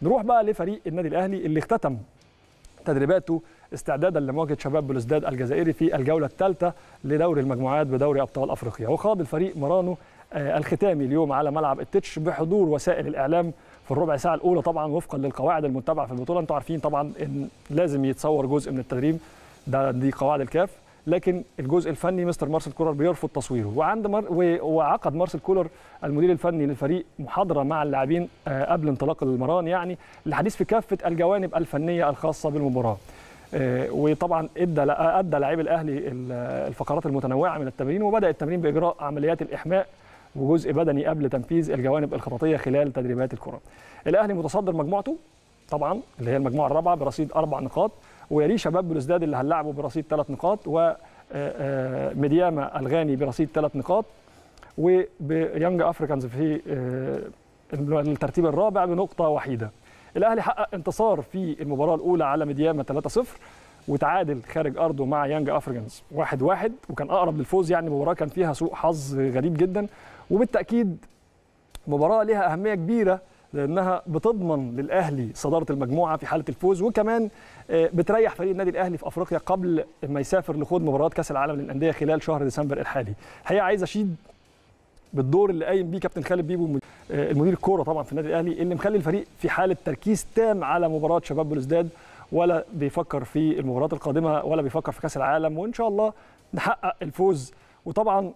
نروح بقى لفريق النادي الاهلي اللي اختتم تدريباته استعدادا لمواجهه شباب بلوزداد الجزائري في الجوله الثالثه لدوري المجموعات بدوري ابطال افريقيا وخاض الفريق مرانو آه، الختامي اليوم على ملعب التتش بحضور وسائل الاعلام في الربع ساعه الاولى طبعا وفقا للقواعد المتبعه في البطوله انتم عارفين طبعا ان لازم يتصور جزء من التدريب ده دي قواعد الكاف لكن الجزء الفني مستر مارسيل كولر بيرفض تصويره وعند مر... و- وعقد مارسيل كولر المدير الفني للفريق محاضره مع اللاعبين آه، قبل انطلاق المران يعني للحديث في كافه الجوانب الفنيه الخاصه بالمباراه آه، وطبعا ادى ادى لاعبي الاهلي ال- الفقرات المتنوعه من التمرين وبدا التمرين باجراء عمليات الاحماء وجزء بدني قبل تنفيذ الجوانب الخططيه خلال تدريبات الكره. الاهلي متصدر مجموعته طبعا اللي هي المجموعه الرابعه برصيد اربع نقاط ويليه شباب بلوزداد اللي هنلعبه برصيد ثلاث نقاط وميدياما الغاني برصيد ثلاث نقاط وبيانج افريكانز في آه، الترتيب الرابع بنقطه وحيده. الاهلي حقق انتصار في المباراه الاولى على ميدياما 3-0 وتعادل خارج ارضه مع يانج افريكانز 1-1 وكان اقرب للفوز يعني المباراه كان فيها سوء حظ غريب جدا وبالتاكيد مباراه لها اهميه كبيره لانها بتضمن للاهلي صداره المجموعه في حاله الفوز وكمان آه، بتريح فريق النادي الاهلي في افريقيا قبل ما يسافر لخوض مباريات كاس العالم للانديه خلال شهر ديسمبر الحالي. الحقيقه عايز اشيد بالدور اللي قايم بيه كابتن خالد بيبو مد- آه، المدير الكوره طبعا في النادي الاهلي اللي مخلي الفريق في حاله تركيز تام على مباراه شباب بلوزداد ولا بيفكر في المباريات القادمه ولا بيفكر في كاس العالم وان شاء الله نحقق الفوز وطبعا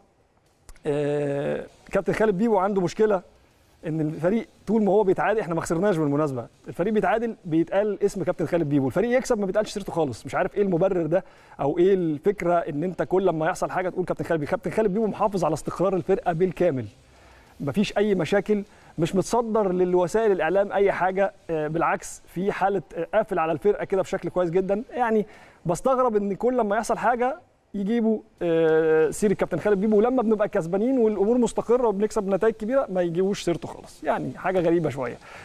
آه، كابتن خالد بيبو عنده مشكله ان الفريق طول ما هو بيتعادل احنا ما خسرناش بالمناسبه الفريق بيتعادل بيتقال اسم كابتن خالد بيبو الفريق يكسب ما بيتقالش سيرته خالص مش عارف ايه المبرر ده او ايه الفكره ان انت كل لما يحصل حاجه تقول كابتن خالد بيبو كابتن خالد بيبو محافظ على استقرار الفرقه بالكامل مفيش اي مشاكل مش متصدر للوسائل الاعلام اي حاجه آه، بالعكس في حاله آه، قافل على الفرقه كده بشكل كويس جدا يعني بستغرب ان كل لما يحصل حاجه يجيبوا آه، سيره كابتن خالد بيبو ولما بنبقى كسبانين والامور مستقره وبنكسب نتائج كبيره ما يجيبوش سيرته خالص يعني حاجه غريبه شويه